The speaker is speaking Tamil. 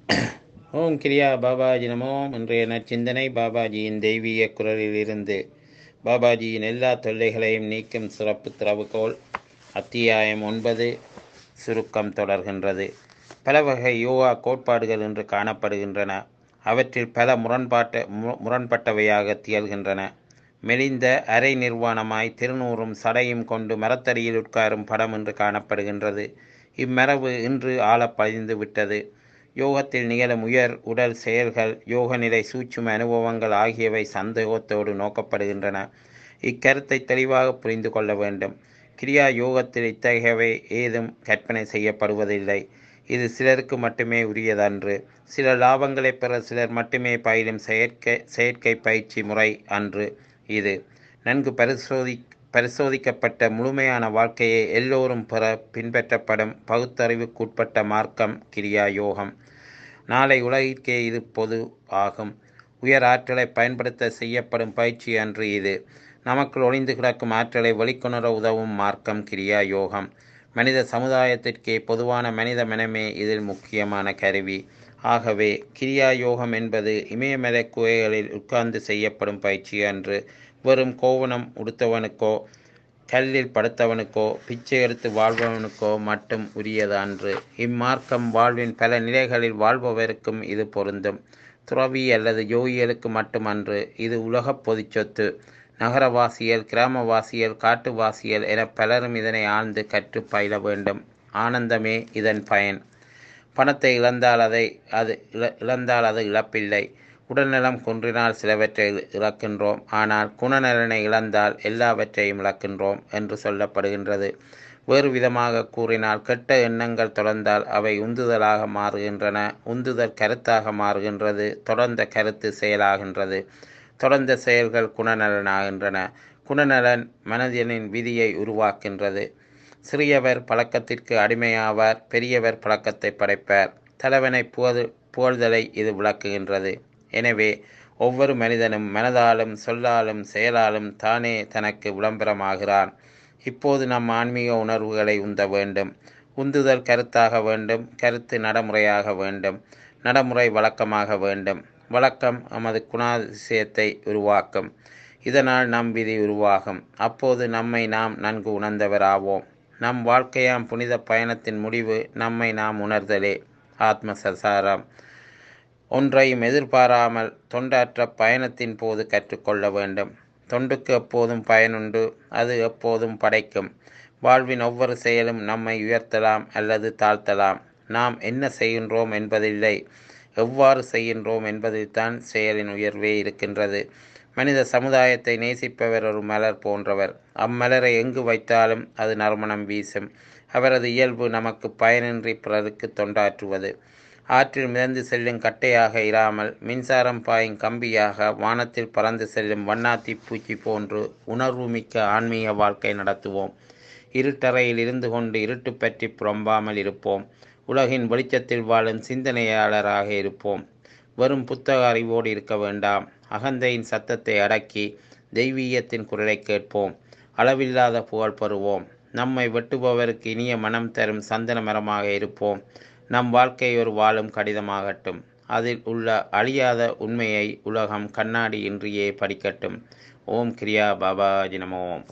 ஓம் கிரியா பாபாஜி நமோ இன்றைய நச்சிந்தனை பாபாஜியின் தெய்வீக குரலிலிருந்து பாபாஜியின் எல்லா தொல்லைகளையும் நீக்கும் சிறப்பு திறவுகோல் அத்தியாயம் ஒன்பது சுருக்கம் தொடர்கின்றது பல வகை யோகா கோட்பாடுகள் இன்று காணப்படுகின்றன அவற்றில் பல முரண்பாட்ட மு- முரண்பட்டவையாக திகழ்கின்றன மெலிந்த அரை நிர்வாணமாய் திருநூறும் சடையும் கொண்டு மரத்தடியில் உட்காரும் படம் என்று காணப்படுகின்றது இம்மரபு இன்று ஆழப் பதிந்து விட்டது யோகத்தில் நிகழும் உயர் உடல் செயல்கள் யோக நிலை சூட்சும அனுபவங்கள் ஆகியவை சந்தேகத்தோடு நோக்கப்படுகின்றன இக்கருத்தை தெளிவாக புரிந்து கொள்ள வேண்டும் கிரியா யோகத்தில் இத்தகையவை ஏதும் கற்பனை செய்யப்படுவதில்லை இது சிலருக்கு மட்டுமே உரியதன்று சில லாபங்களை பெற சிலர் மட்டுமே பயிலும் செயற்கை செயற்கை பயிற்சி முறை அன்று இது நன்கு பரிசோதி பரிசோதிக்கப்பட்ட முழுமையான வாழ்க்கையை எல்லோரும் பெற பின்பற்றப்படும் பகுத்தறிவுக்குட்பட்ட மார்க்கம் கிரியா யோகம் நாளை உலகிற்கே இது பொது ஆகும் உயர் ஆற்றலை பயன்படுத்த செய்யப்படும் பயிற்சி அன்று இது நமக்குள் ஒளிந்து கிடக்கும் ஆற்றலை வெளிக்கொணர உதவும் மார்க்கம் கிரியா யோகம் மனித சமுதாயத்திற்கே பொதுவான மனித மனமே இதில் முக்கியமான கருவி ஆகவே கிரியா யோகம் என்பது இமயமலை குகைகளில் உட்கார்ந்து செய்யப்படும் பயிற்சி அன்று வெறும் கோவணம் உடுத்தவனுக்கோ கல்லில் படுத்தவனுக்கோ பிச்சை எடுத்து வாழ்பவனுக்கோ மட்டும் உரியது அன்று இம்மார்க்கம் வாழ்வின் பல நிலைகளில் வாழ்பவருக்கும் இது பொருந்தும் துறவி அல்லது யோகிகளுக்கு மட்டுமன்று இது உலகப் பொதுச் சொத்து நகரவாசியல் கிராமவாசியல் காட்டுவாசியல் என பலரும் இதனை ஆழ்ந்து கற்று பயில வேண்டும் ஆனந்தமே இதன் பயன் பணத்தை இழந்தால் அதை அது இழ- இழந்தால் அது இழப்பில்லை உடல்நலம் குன்றினால் சிலவற்றை இழ- இழக்கின்றோம் ஆனால் குணநலனை இழந்தால் எல்லாவற்றையும் இழக்கின்றோம் என்று சொல்லப்படுகின்றது வேறு விதமாக கூறினால் கெட்ட எண்ணங்கள் தொடர்ந்தால் அவை உந்துதலாக மாறுகின்றன உந்துதல் கருத்தாக மாறுகின்றது தொடர்ந்த கருத்து செயலாகின்றது தொடர்ந்த செயல்கள் குணநலனாகின்றன குணநலன் மனதினின் விதியை உருவாக்கின்றது சிறியவர் பழக்கத்திற்கு அடிமையாவார் பெரியவர் பழக்கத்தை படைப்பார் தலைவனை புகழ் புகழ்தலை இது விளக்குகின்றது எனவே ஒவ்வொரு மனிதனும் மனதாலும் சொல்லாலும் செயலாலும் தானே தனக்கு விளம்பரமாகிறான் இப்போது நம் ஆன்மீக உணர்வுகளை உந்த வேண்டும் உந்துதல் கருத்தாக வேண்டும் கருத்து நடைமுறையாக வேண்டும் நடைமுறை வழக்கமாக வேண்டும் வழக்கம் நமது குணாதிசயத்தை உருவாக்கும் இதனால் நம் விதி உருவாகும் அப்போது நம்மை நாம் நன்கு உணர்ந்தவராவோம் நம் வாழ்க்கையாம் புனித பயணத்தின் முடிவு நம்மை நாம் உணர்தலே ஆத்ம சசாரம் ஒன்றையும் எதிர்பாராமல் தொண்டாற்ற பயணத்தின் போது கற்றுக்கொள்ள வேண்டும் தொண்டுக்கு எப்போதும் பயனுண்டு அது எப்போதும் படைக்கும் வாழ்வின் ஒவ்வொரு செயலும் நம்மை உயர்த்தலாம் அல்லது தாழ்த்தலாம் நாம் என்ன செய்கின்றோம் என்பதில்லை எவ்வாறு செய்கின்றோம் என்பதில்தான் செயலின் உயர்வே இருக்கின்றது மனித சமுதாயத்தை நேசிப்பவர் ஒரு மலர் போன்றவர் அம்மலரை எங்கு வைத்தாலும் அது நறுமணம் வீசும் அவரது இயல்பு நமக்கு பயனின்றி பிறருக்கு தொண்டாற்றுவது ஆற்றில் மிதந்து செல்லும் கட்டையாக இராமல் மின்சாரம் பாயும் கம்பியாக வானத்தில் பறந்து செல்லும் வண்ணாத்தி பூச்சி போன்று உணர்வுமிக்க ஆன்மீக வாழ்க்கை நடத்துவோம் இருட்டறையில் இருந்து கொண்டு இருட்டு பற்றி புறம்பாமல் இருப்போம் உலகின் வெளிச்சத்தில் வாழும் சிந்தனையாளராக இருப்போம் வெறும் புத்தக அறிவோடு இருக்க வேண்டாம் அகந்தையின் சத்தத்தை அடக்கி தெய்வீகத்தின் குரலை கேட்போம் அளவில்லாத புகழ் பெறுவோம் நம்மை வெட்டுபவருக்கு இனிய மனம் தரும் சந்தன மரமாக இருப்போம் நம் வாழ்க்கை ஒரு வாழும் கடிதமாகட்டும் அதில் உள்ள அழியாத உண்மையை உலகம் கண்ணாடி இன்றியே படிக்கட்டும் ஓம் கிரியா பாபாஜி நம ஓம்